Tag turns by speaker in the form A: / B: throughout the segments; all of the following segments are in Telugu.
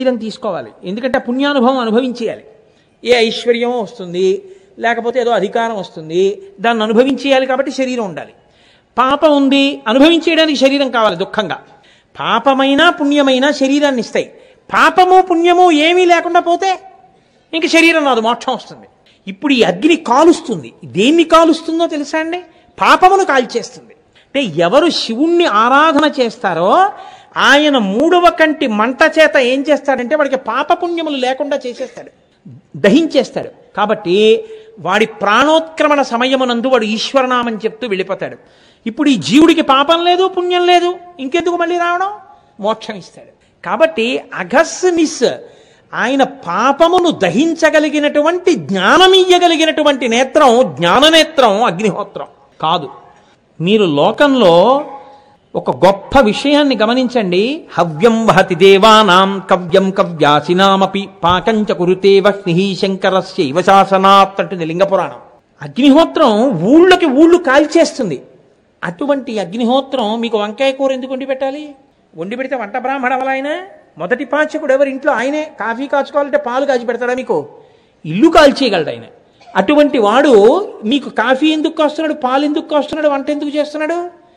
A: శరీరం తీసుకోవాలి ఎందుకంటే ఆ పుణ్యానుభవం అనుభవించేయాలి ఏ ఐశ్వర్యం వస్తుంది లేకపోతే ఏదో అధికారం వస్తుంది దాన్ని అనుభవించేయాలి కాబట్టి శరీరం ఉండాలి పాపం ఉంది అనుభవించేయడానికి శరీరం కావాలి దుఃఖంగా పాపమైనా పుణ్యమైనా శరీరాన్ని ఇస్తాయి పాపము పుణ్యము ఏమీ లేకుండా పోతే ఇంక శరీరం రాదు మోక్షం వస్తుంది ఇప్పుడు ఈ అగ్ని కాలుస్తుంది దేన్ని కాలుస్తుందో తెలుసా అండి పాపమును కాల్చేస్తుంది అంటే ఎవరు శివుణ్ణి ఆరాధన చేస్తారో ఆయన మూడవ కంటి మంట చేత ఏం చేస్తాడంటే వాడికి పాపపుణ్యములు లేకుండా చేసేస్తాడు దహించేస్తాడు కాబట్టి వాడి ప్రాణోత్క్రమణ సమయమునందు వాడు ఈశ్వరనామం చెప్తూ వెళ్ళిపోతాడు ఇప్పుడు ఈ జీవుడికి పాపం లేదు పుణ్యం లేదు ఇంకెందుకు మళ్ళీ రావడం మోక్షం ఇస్తాడు కాబట్టి అగస్నిస్ ఆయన పాపమును దహించగలిగినటువంటి జ్ఞానమియ్యగలిగినటువంటి నేత్రం జ్ఞాననేత్రం అగ్నిహోత్రం కాదు మీరు లోకంలో ఒక గొప్ప విషయాన్ని గమనించండి హవ్యం వహతి దేవానాం కవ్యం కవ్యాసినామపి పాకంచ కురుతే వహ్ని శంకరస్యైవ శాసనాత్ అంటుంది లింగపురాణం అగ్నిహోత్రం ఊళ్ళకి ఊళ్ళు కాల్చేస్తుంది అటువంటి అగ్నిహోత్రం మీకు వంకాయ కూర ఎందుకు వండి పెట్టాలి వండి పెడితే వంట బ్రాహ్మణ ఆయన మొదటి పాచకుడు ఎవరి ఇంట్లో ఆయనే కాఫీ కాచుకోవాలంటే పాలు కాచి పెడతాడా మీకు ఇల్లు కాల్చేయగలడు ఆయన అటువంటి వాడు మీకు కాఫీ ఎందుకు కాస్తున్నాడు పాలు ఎందుకు కాస్తున్నాడు వంట ఎందుకు చేస్తున్నాడు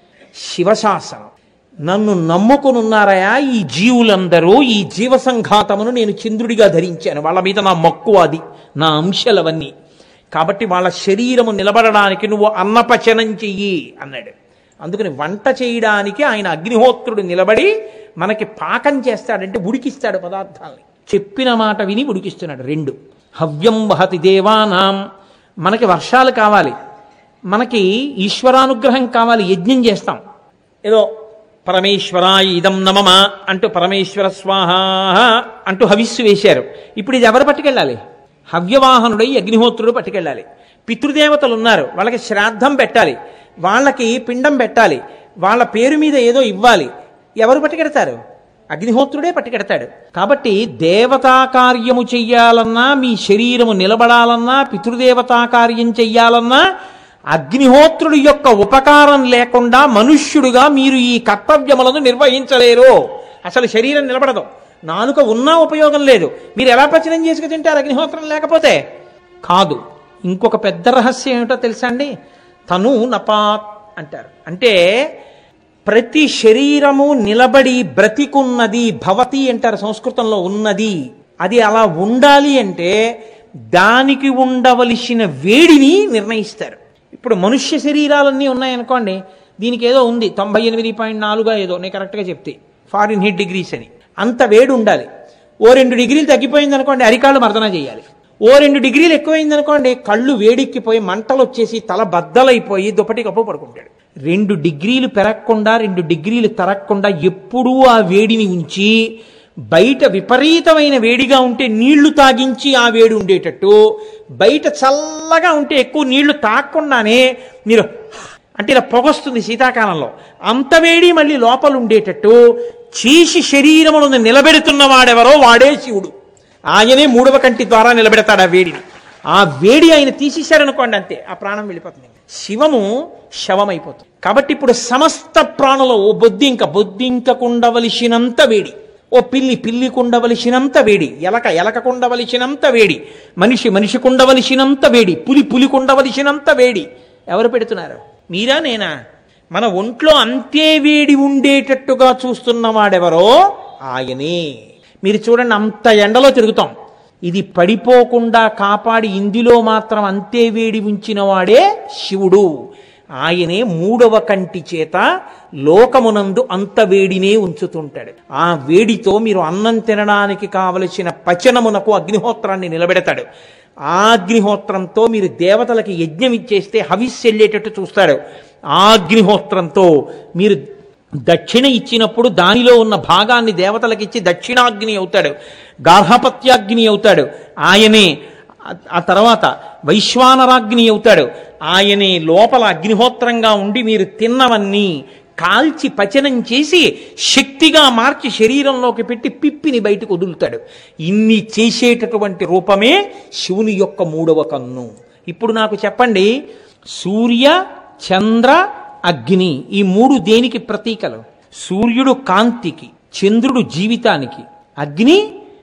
A: శివశాసనం నన్ను నమ్ముకునున్నారయా ఈ జీవులందరూ ఈ జీవ సంఘాతమును నేను చంద్రుడిగా ధరించాను వాళ్ళ మీద నా మక్కువ అది నా అంశాలవన్నీ కాబట్టి వాళ్ళ శరీరము నిలబడడానికి నువ్వు అన్నపచనం చెయ్యి అన్నాడు అందుకని వంట చేయడానికి ఆయన అగ్నిహోత్రుడు నిలబడి మనకి పాకం చేస్తాడంటే ఉడికిస్తాడు పదార్థాలని చెప్పిన మాట విని ఉడికిస్తున్నాడు రెండు హవ్యం వహతి దేవానాం మనకి వర్షాలు కావాలి మనకి ఈశ్వరానుగ్రహం కావాలి యజ్ఞం చేస్తాం ఏదో పరమేశ్వరాయ ఇదం నమమ అంటూ పరమేశ్వర స్వాహ అంటూ హవిస్సు వేశారు ఇప్పుడు ఇది ఎవరు పట్టుకెళ్ళాలి హవ్యవాహనుడై అగ్నిహోత్రుడు పట్టుకెళ్ళాలి పితృదేవతలు ఉన్నారు వాళ్ళకి శ్రాద్ధం పెట్టాలి వాళ్ళకి పిండం పెట్టాలి వాళ్ళ పేరు మీద ఏదో ఇవ్వాలి ఎవరు పట్టుకెడతారు అగ్నిహోత్రుడే పట్టుకెడతాడు కాబట్టి దేవతా కార్యము చెయ్యాలన్నా మీ శరీరము నిలబడాలన్నా పితృదేవతా కార్యం చెయ్యాలన్నా అగ్నిహోత్రుడి యొక్క ఉపకారం లేకుండా మనుష్యుడుగా మీరు ఈ కర్తవ్యములను నిర్వహించలేరు అసలు శరీరం నిలబడదు నాలుక ఉన్నా ఉపయోగం లేదు మీరు ఎలా పచనం చేసుకు తింటారు అగ్నిహోత్రం లేకపోతే కాదు ఇంకొక పెద్ద రహస్యం ఏమిటో తెలుసా అండి తను నపాత్ అంటారు అంటే ప్రతి శరీరము నిలబడి బ్రతికున్నది భవతి అంటారు సంస్కృతంలో ఉన్నది అది అలా ఉండాలి అంటే దానికి ఉండవలసిన వేడిని నిర్ణయిస్తారు ఇప్పుడు మనుష్య శరీరాలన్నీ ఉన్నాయనుకోండి దీనికి ఏదో ఉంది తొంభై ఎనిమిది పాయింట్ నాలుగా ఏదో నేను కరెక్ట్గా చెప్తే ఫారిన్ హీట్ డిగ్రీస్ అని అంత వేడి ఉండాలి ఓ రెండు డిగ్రీలు తగ్గిపోయింది అనుకోండి అరికాళ్ళు మర్దన చేయాలి ఓ రెండు డిగ్రీలు ఎక్కువైంది అనుకోండి కళ్ళు వేడెక్కిపోయి మంటలు వచ్చేసి తల బద్దలైపోయి దుప్పటి కప్పు పడుకుంటాడు రెండు డిగ్రీలు పెరగకుండా రెండు డిగ్రీలు తరగకుండా ఎప్పుడూ ఆ వేడిని ఉంచి బయట విపరీతమైన వేడిగా ఉంటే నీళ్లు తాగించి ఆ వేడి ఉండేటట్టు బయట చల్లగా ఉంటే ఎక్కువ నీళ్లు తాగకుండానే మీరు అంటే ఇలా పొగొస్తుంది శీతాకాలంలో అంత వేడి మళ్ళీ లోపల ఉండేటట్టు చీసి శరీరములను నిలబెడుతున్న వాడెవరో వాడే శివుడు ఆయనే మూడవ కంటి ద్వారా నిలబెడతాడు ఆ వేడిని ఆ వేడి ఆయన తీసేశారనుకోండి అంతే ఆ ప్రాణం వెళ్ళిపోతుంది శివము శవమైపోతుంది కాబట్టి ఇప్పుడు సమస్త ప్రాణులు ఓ బొద్దింక బొద్దింకకుండవలసినంత వేడి ఓ పిల్లి పిల్లి కుండవలసినంత వేడి ఎలక ఎలక కుండవలసినంత వేడి మనిషి మనిషి కుండవలసినంత వేడి పులి పులి కుండవలసినంత వేడి ఎవరు పెడుతున్నారు మీరా నేనా మన ఒంట్లో అంతే వేడి ఉండేటట్టుగా చూస్తున్నవాడెవరో ఆయనే మీరు చూడండి అంత ఎండలో తిరుగుతాం ఇది పడిపోకుండా కాపాడి ఇందులో మాత్రం అంతే వేడి ఉంచిన వాడే శివుడు ఆయనే మూడవ కంటి చేత లోకమునందు అంత వేడినే ఉంచుతుంటాడు ఆ వేడితో మీరు అన్నం తినడానికి కావలసిన పచనమునకు అగ్నిహోత్రాన్ని నిలబెడతాడు ఆ అగ్నిహోత్రంతో మీరు దేవతలకి యజ్ఞం ఇచ్చేస్తే హవిస్ వెళ్ళేటట్టు చూస్తాడు ఆ అగ్నిహోత్రంతో మీరు దక్షిణ ఇచ్చినప్పుడు దానిలో ఉన్న భాగాన్ని దేవతలకు ఇచ్చి దక్షిణాగ్ని అవుతాడు గార్హపత్యాగ్ని అవుతాడు ఆయనే ఆ తర్వాత వైశ్వానరాగ్ని అవుతాడు ఆయనే లోపల అగ్నిహోత్రంగా ఉండి మీరు తిన్నవన్నీ కాల్చి పచనం చేసి శక్తిగా మార్చి శరీరంలోకి పెట్టి పిప్పిని బయటకు వదులుతాడు ఇన్ని చేసేటటువంటి రూపమే శివుని యొక్క మూడవ కన్ను ఇప్పుడు నాకు చెప్పండి సూర్య చంద్ర అగ్ని ఈ మూడు దేనికి ప్రతీకలు సూర్యుడు కాంతికి చంద్రుడు జీవితానికి అగ్ని